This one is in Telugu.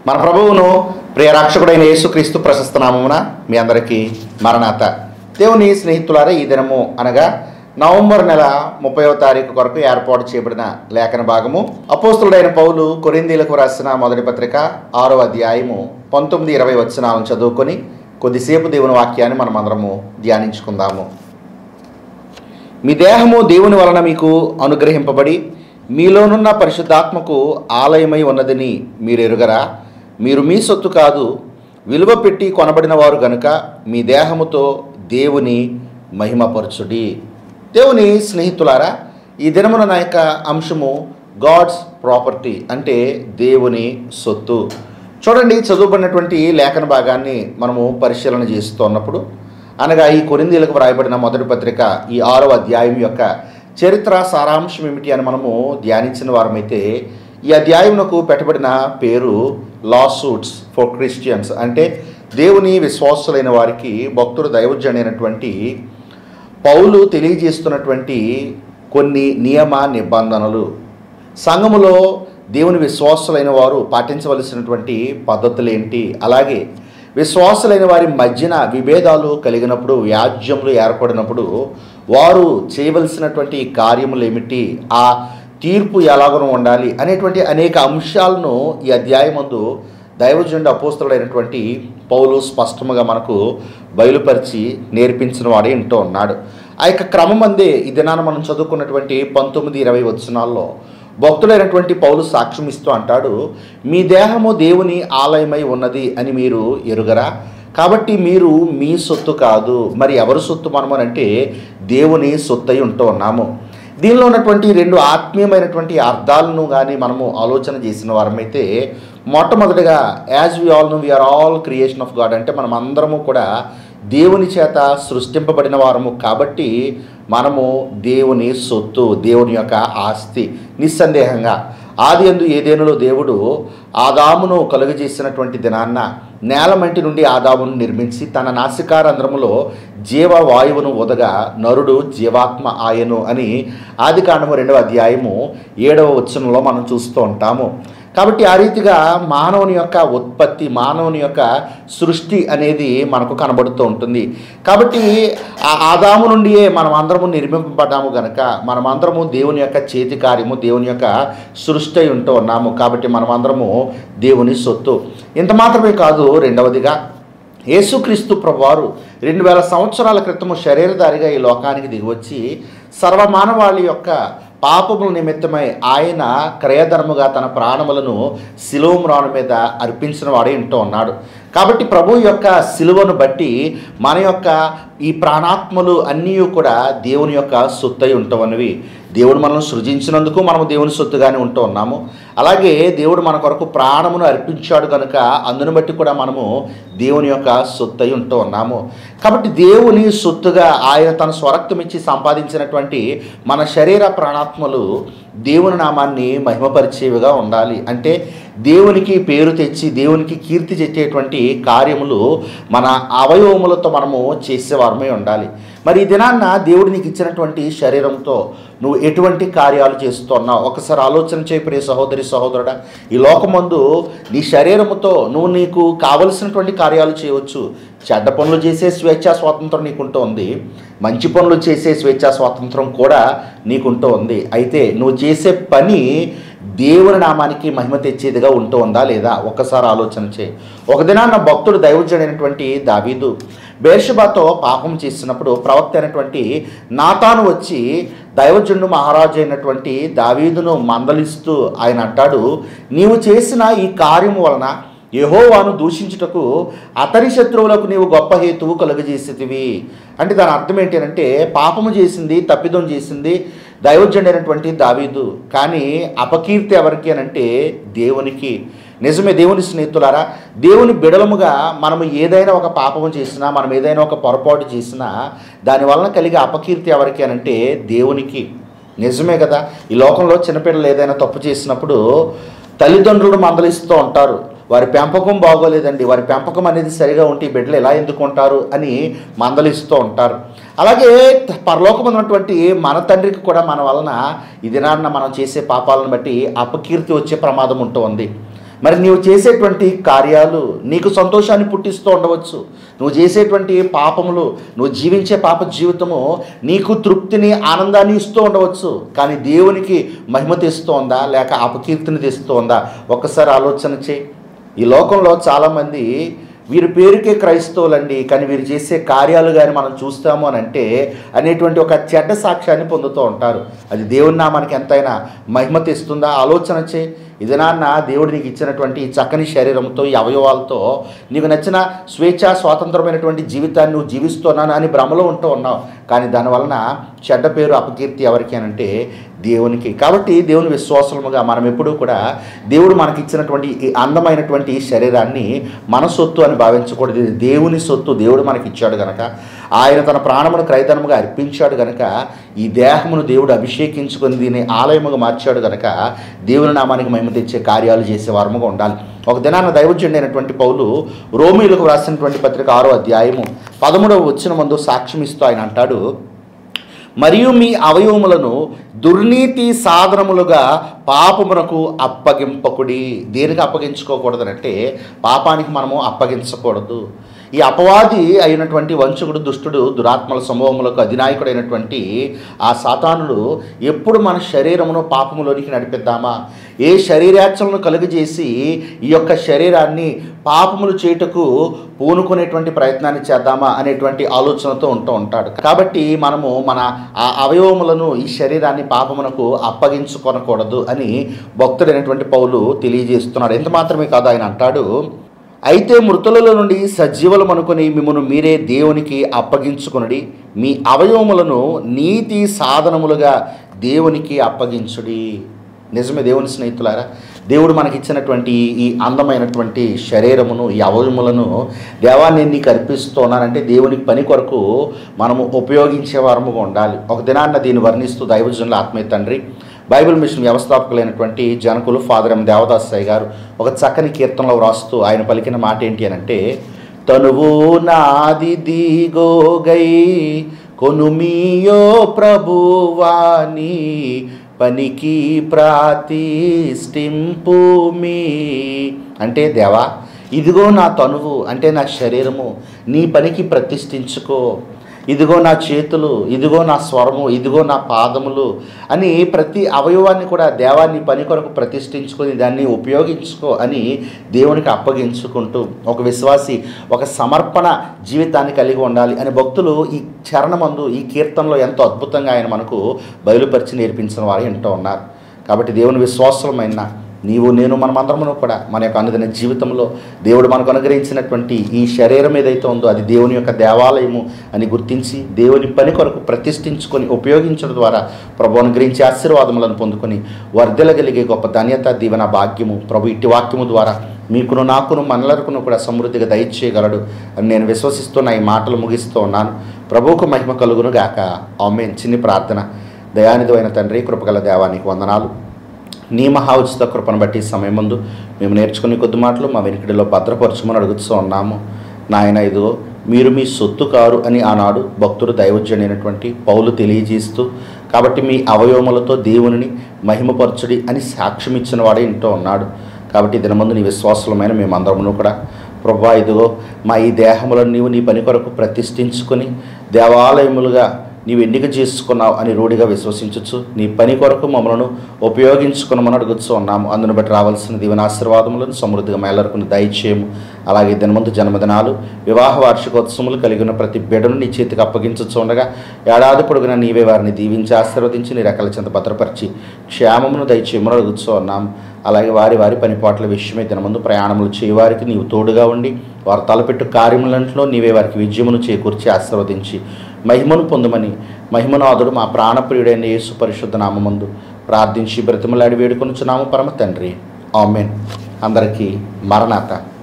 మన ప్రభువును ప్రియరక్షకుడైన యేసుక్రీస్తు ప్రశస్త నామమున మీ అందరికీ మరణాత దేవుని స్నేహితులారా ఈ దినము అనగా నవంబర్ నెల ముప్పైవ తారీఖు కొరకు ఏర్పాటు చేయబడిన లేఖన భాగము అపోస్తుడైన పౌలు కొరిందీలకు రాసిన మొదటి పత్రిక ఆరో అధ్యాయము పంతొమ్మిది ఇరవై వచనాలను చదువుకొని కొద్దిసేపు దేవుని వాక్యాన్ని మనం అందరము ధ్యానించుకుందాము మీ దేహము దేవుని వలన మీకు అనుగ్రహింపబడి మీలోనున్న పరిశుద్ధాత్మకు ఆలయమై ఉన్నదని మీరు ఎరుగరా మీరు మీ సొత్తు కాదు విలువ పెట్టి కొనబడిన వారు గనుక మీ దేహముతో దేవుని మహిమపరచుడి దేవుని స్నేహితులారా ఈ దినమున నా యొక్క అంశము గాడ్స్ ప్రాపర్టీ అంటే దేవుని సొత్తు చూడండి చదువుబడినటువంటి లేఖన భాగాన్ని మనము పరిశీలన చేస్తున్నప్పుడు అనగా ఈ కొరిందీలకు వ్రాయబడిన మొదటి పత్రిక ఈ ఆరవ అధ్యాయం యొక్క చరిత్ర సారాంశం ఏమిటి అని మనము ధ్యానించిన వారమైతే ఈ అధ్యాయమునకు పెట్టబడిన పేరు లా సూట్స్ ఫర్ క్రిస్టియన్స్ అంటే దేవుని విశ్వాసులైన వారికి భక్తుడు దైవజనైనటువంటి పౌలు తెలియజేస్తున్నటువంటి కొన్ని నియమ నిబంధనలు సంఘములో దేవుని విశ్వాసులైన వారు పాటించవలసినటువంటి పద్ధతులు ఏంటి అలాగే విశ్వాసులైన వారి మధ్యన విభేదాలు కలిగినప్పుడు వ్యాజ్యములు ఏర్పడినప్పుడు వారు చేయవలసినటువంటి కార్యములు ఏమిటి ఆ తీర్పు ఎలాగనో ఉండాలి అనేటువంటి అనేక అంశాలను ఈ అధ్యాయమందు దైవజనుడు అపోస్తుడైనటువంటి పౌలు స్పష్టముగా మనకు బయలుపరిచి నేర్పించిన వాడే ఇంటూ ఉన్నాడు ఆ యొక్క క్రమం అందే ఈ దినాన మనం చదువుకున్నటువంటి పంతొమ్మిది ఇరవై వచనాల్లో భక్తుడైనటువంటి పౌలు సాక్ష్యం ఇస్తూ అంటాడు మీ దేహము దేవుని ఆలయమై ఉన్నది అని మీరు ఎరుగరా కాబట్టి మీరు మీ సొత్తు కాదు మరి ఎవరి సొత్తు మనము అంటే దేవుని సొత్తు అయి ఉంటూ ఉన్నాము దీనిలో ఉన్నటువంటి రెండు ఆత్మీయమైనటువంటి అర్థాలను కానీ మనము ఆలోచన చేసిన వారమైతే మొట్టమొదటిగా as we all know we are all creation of God అంటే మనం అందరము కూడా దేవుని చేత సృష్టింపబడిన వారము కాబట్టి మనము దేవుని సొత్తు దేవుని యొక్క ఆస్తి నిస్సందేహంగా ఆది ఎందు ఏదేనులో దేవుడు ఆదామును కలుగజేసినటువంటి దినాన్న నేలమంటి నుండి ఆదామును నిర్మించి తన నాసికారంధ్రములో జీవవాయువును ఉదగా నరుడు జీవాత్మ ఆయను అని ఆది కాండము రెండవ అధ్యాయము ఏడవ వచనంలో మనం చూస్తూ ఉంటాము కాబట్టి ఆ రీతిగా మానవుని యొక్క ఉత్పత్తి మానవుని యొక్క సృష్టి అనేది మనకు కనబడుతూ ఉంటుంది కాబట్టి ఆ ఆదాము నుండియే మనం అందరము నిర్మింపబడ్డాము గనక మనమందరము దేవుని యొక్క చేతి కార్యము దేవుని యొక్క సృష్టి అయి ఉంటూ ఉన్నాము కాబట్టి మనమందరము దేవుని సొత్తు ఇంత మాత్రమే కాదు రెండవదిగా యేసుక్రీస్తు ప్రభువారు రెండు వేల సంవత్సరాల క్రితము శరీరధారిగా ఈ లోకానికి దిగివచ్చి సర్వమానవాళి యొక్క పాపముల నిమిత్తమై ఆయన క్రయధర్ముగా తన ప్రాణములను శిలువమ్రాను మీద అర్పించిన వాడే ఇంటూ ఉన్నాడు కాబట్టి ప్రభు యొక్క శిలువను బట్టి మన యొక్క ఈ ప్రాణాత్మలు అన్నీ కూడా దేవుని యొక్క సొత్తై ఉంటవనివి దేవుడు మనల్ని సృజించినందుకు మనము దేవుని సొత్తుగానే ఉంటూ ఉన్నాము అలాగే దేవుడు మన కొరకు ప్రాణమును అర్పించాడు కనుక అందును బట్టి కూడా మనము దేవుని యొక్క సొత్తై ఉంటూ ఉన్నాము కాబట్టి దేవుని సొత్తుగా ఆయన తన స్వరక్తం ఇచ్చి సంపాదించినటువంటి మన శరీర ప్రాణాత్మలు దేవుని నామాన్ని మహిమపరిచేవిగా ఉండాలి అంటే దేవునికి పేరు తెచ్చి దేవునికి కీర్తి తెచ్చేటువంటి కార్యములు మన అవయవములతో మనము చేసేవారమై ఉండాలి మరి ఈ దినాన్న దేవుడు నీకు ఇచ్చినటువంటి శరీరంతో నువ్వు ఎటువంటి కార్యాలు చేస్తున్నావు ఒకసారి ఆలోచన చేయి ప్రియ సహోదరి సహోదరుడా ఈ లోకమందు నీ శరీరముతో నువ్వు నీకు కావలసినటువంటి కార్యాలు చేయవచ్చు చెడ్డ పనులు చేసే స్వేచ్ఛా స్వాతంత్రం నీకుంటూ ఉంది మంచి పనులు చేసే స్వేచ్ఛా స్వాతంత్రం కూడా నీకుంటూ ఉంది అయితే నువ్వు చేసే పని దేవుని నామానికి మహిమ తెచ్చేదిగా ఉంటూ ఉందా లేదా ఒక్కసారి ఆలోచన చేయి ఒక దినాన్న భక్తుడు దైవజుడైనటువంటి దావీదు బేర్షబాతో పాపం చేసినప్పుడు ప్రవక్త అయినటువంటి నాతాను వచ్చి దైవజుడు మహారాజు అయినటువంటి దావీదును మందలిస్తూ ఆయన అంటాడు నీవు చేసిన ఈ కార్యము వలన యహోవాను దూషించుటకు అతని శత్రువులకు నీవు గొప్ప హేతువు కలుగజేసేటివి అంటే దాని అర్థం ఏంటి అంటే పాపము చేసింది తప్పిదం చేసింది దైవజనుడైనటువంటి దావీదు కానీ అపకీర్తి ఎవరికి అని అంటే దేవునికి నిజమే దేవుని స్నేహితులారా దేవుని బిడలముగా మనము ఏదైనా ఒక పాపము చేసినా మనం ఏదైనా ఒక పొరపాటు చేసినా దానివలన కలిగే అపకీర్తి ఎవరికి అని అంటే దేవునికి నిజమే కదా ఈ లోకంలో చిన్నపిల్లలు ఏదైనా తప్పు చేసినప్పుడు తల్లిదండ్రులు మందలిస్తూ ఉంటారు వారి పెంపకం బాగోలేదండి వారి పెంపకం అనేది సరిగా ఉంటే ఈ బిడ్డలు ఎలా ఎందుకుంటారు అని మందలిస్తూ ఉంటారు అలాగే పరలోకం ఉన్నటువంటి మన తండ్రికి కూడా మన వలన ఈ దినాన్న మనం చేసే పాపాలను బట్టి అపకీర్తి వచ్చే ప్రమాదం ఉంటూ ఉంది మరి నీవు చేసేటువంటి కార్యాలు నీకు సంతోషాన్ని పుట్టిస్తూ ఉండవచ్చు నువ్వు చేసేటువంటి పాపములు నువ్వు జీవించే పాప జీవితము నీకు తృప్తిని ఆనందాన్ని ఇస్తూ ఉండవచ్చు కానీ దేవునికి మహిమ తెస్తోందా లేక అపకీర్తిని తెస్తోందా ఒక్కసారి ఆలోచన చేయి ఈ లోకంలో చాలామంది వీరి పేరుకే క్రైస్తవులండి కానీ వీరు చేసే కార్యాలు కానీ మనం చూస్తాము అని అంటే అనేటువంటి ఒక చెడ్డ సాక్ష్యాన్ని పొందుతూ ఉంటారు అది దేవుని నామానికి ఎంతైనా మహిమ తెస్తుందా ఆలోచన చే ఇది నాన్న దేవుడు నీకు ఇచ్చినటువంటి ఈ చక్కని శరీరంతో ఈ అవయవాలతో నీకు నచ్చిన స్వేచ్ఛ స్వాతంత్రమైనటువంటి జీవితాన్ని నువ్వు జీవిస్తున్నాను అని భ్రమలో ఉంటూ ఉన్నావు కానీ దానివలన చెడ్డ పేరు అపకీర్తి ఎవరికి అని అంటే దేవునికి కాబట్టి దేవుని విశ్వాసముగా మనం ఎప్పుడూ కూడా దేవుడు మనకి ఇచ్చినటువంటి ఈ అందమైనటువంటి ఈ శరీరాన్ని మన సొత్తు అని భావించకూడదు ఇది దేవుని సొత్తు దేవుడు మనకి ఇచ్చాడు గనక ఆయన తన ప్రాణమును క్రైతనముగా అర్పించాడు గనక ఈ దేహమును దేవుడు అభిషేకించుకొని దీన్ని ఆలయముగా మార్చాడు గనక దేవుని నామానికి మహిమ తెచ్చే కార్యాలు చేసే వారముగా ఉండాలి ఒక దినాన దైవజుండి అయినటువంటి పౌలు రోమిలకు వ్రాసినటువంటి పత్రిక ఆరో అధ్యాయము పదమూడవ వచ్చిన ముందు సాక్ష్యం ఇస్తూ ఆయన అంటాడు మరియు మీ అవయవములను దుర్నీతి సాధనములుగా పాపమునకు అప్పగింపకుడి దేనికి అప్పగించుకోకూడదనంటే పాపానికి మనము అప్పగించకూడదు ఈ అపవాది అయినటువంటి వంచకుడు దుష్టుడు దురాత్మల సమూహములకు అధినాయకుడైనటువంటి ఆ సాతానుడు ఎప్పుడు మన శరీరమును పాపములోనికి నడిపిద్దామా ఏ శరీరాచలను కలుగజేసి ఈ యొక్క శరీరాన్ని పాపములు చేయుటకు పూనుకునేటువంటి ప్రయత్నాన్ని చేద్దామా అనేటువంటి ఆలోచనతో ఉంటూ ఉంటాడు కాబట్టి మనము మన ఆ అవయవములను ఈ శరీరాన్ని పాపమునకు అప్పగించుకొనకూడదు అని భక్తుడైనటువంటి పౌలు తెలియజేస్తున్నాడు ఎంత మాత్రమే కాదు ఆయన అంటాడు అయితే మృతులలో నుండి సజీవులం అనుకుని మిమ్మను మీరే దేవునికి అప్పగించుకునడి మీ అవయవములను నీతి సాధనములుగా దేవునికి అప్పగించుడి నిజమే దేవుని స్నేహితులారా దేవుడు మనకిచ్చినటువంటి ఈ అందమైనటువంటి శరీరమును ఈ అవయములను దేవా నేను నీకు అర్పిస్తున్నానంటే దేవునికి పని కొరకు మనము ఉపయోగించే వారముగా ఉండాలి ఒక దినాన్న దీన్ని వర్ణిస్తూ దైవజనుల ఆత్మీయ తండ్రి బైబిల్ మిషన్ వ్యవస్థాపకులైనటువంటి జనకులు ఫాదర్ ఎం దేవదాసయ్య గారు ఒక చక్కని కీర్తనలో వ్రాస్తూ ఆయన పలికిన మాట ఏంటి అని అంటే తనువు నాది దిగోగై కొనుమియో ప్రభువాని పనికి ప్రాతిష్ఠింపు మీ అంటే దేవా ఇదిగో నా తనువు అంటే నా శరీరము నీ పనికి ప్రతిష్ఠించుకో ఇదిగో నా చేతులు ఇదిగో నా స్వరము ఇదిగో నా పాదములు అని ప్రతి అవయవాన్ని కూడా దేవాన్ని పని కొరకు ప్రతిష్ఠించుకొని దాన్ని ఉపయోగించుకో అని దేవునికి అప్పగించుకుంటూ ఒక విశ్వాసి ఒక సమర్పణ జీవితాన్ని కలిగి ఉండాలి అని భక్తులు ఈ చరణమందు ఈ కీర్తనలో ఎంతో అద్భుతంగా ఆయన మనకు బయలుపరిచి నేర్పించిన వారు ఎంతో ఉన్నారు కాబట్టి దేవుని విశ్వాసమైన నీవు నేను మనమందరమును కూడా మన యొక్క అనుదిన జీవితంలో దేవుడు మనకు అనుగ్రహించినటువంటి ఈ శరీరం ఏదైతే ఉందో అది దేవుని యొక్క దేవాలయము అని గుర్తించి దేవుని పని కొరకు ప్రతిష్ఠించుకొని ఉపయోగించడం ద్వారా ప్రభు అనుగ్రహించి ఆశీర్వాదములను పొందుకొని వర్ధలగలిగే గొప్ప ధన్యత దీవెన భాగ్యము ప్రభు ఇట్టి వాక్యము ద్వారా మీకును నాకును మనలకును కూడా సమృద్ధిగా దయచేయగలడు అని నేను విశ్వసిస్తున్న ఈ మాటలు ముగిస్తూ ఉన్నాను ప్రభువుకు మహిమ కలుగును గాక ఆమెన్ చిన్ని ప్రార్థన దయానిధమైన తండ్రి కృపగల దేవానికి వందనాలు నీ మహా ఉచిత కృపను బట్టి ఈ సమయం ముందు మేము నేర్చుకునే కొద్ది మాటలు మా వెనుకడిలో భద్రపరచమని అడుగుతూ ఉన్నాము నాయన ఇదిగో మీరు మీ సొత్తు కారు అని ఆనాడు భక్తుడు దైవజ్ఞుడైనటువంటి పౌలు తెలియజేస్తూ కాబట్టి మీ అవయవములతో దేవునిని మహిమపరచుడి అని సాక్ష్యం ఇచ్చిన వాడే ఇంటూ ఉన్నాడు కాబట్టి దినమందు నీ విశ్వాసులమైన మేమందరమును కూడా ప్రభా ఇదిగో మా ఈ దేహములను నీవు నీ పని కొరకు ప్రతిష్ఠించుకొని దేవాలయములుగా నీవు ఎన్నిక చేసుకున్నావు అని రూఢిగా విశ్వసించవచ్చు నీ పని కొరకు మమ్మలను ఉపయోగించుకున్నామని అడుగుతూ ఉన్నాము అందును బట్టి రావాల్సిన దీవెన ఆశీర్వాదములను సమృద్ధిగా మేళరుకుని దయచేయము అలాగే దినమందు జన్మదినాలు వివాహ వార్షికోత్సవములు కలిగిన ప్రతి బిడ్డను నీ చేతికి అప్పగించచ్చు ఉండగా ఏడాది పొడుగున నీవే వారిని దీవించి ఆశీర్వదించి నీ రెక్కల చెంత భద్రపరిచి క్షేమమును దయచేయమని అడుగుతూ ఉన్నాము అలాగే వారి వారి పనిపాట్ల విషయమై దినమందు ప్రయాణములు చేయవారికి నీవు తోడుగా ఉండి వారు తలపెట్టు కార్యములంట్లో నీవే వారికి విజయమును చేకూర్చి ఆశీర్వదించి మహిమను పొందమని మహిమనాథుడు మా ప్రాణప్రియుడైన యేసు పరిశుద్ధ నామమందు ప్రార్థించి బ్రతిమలాడి వేడుకొనుచున్నాము పరమ తండ్రి ఆమెన్ అందరికీ మరణాత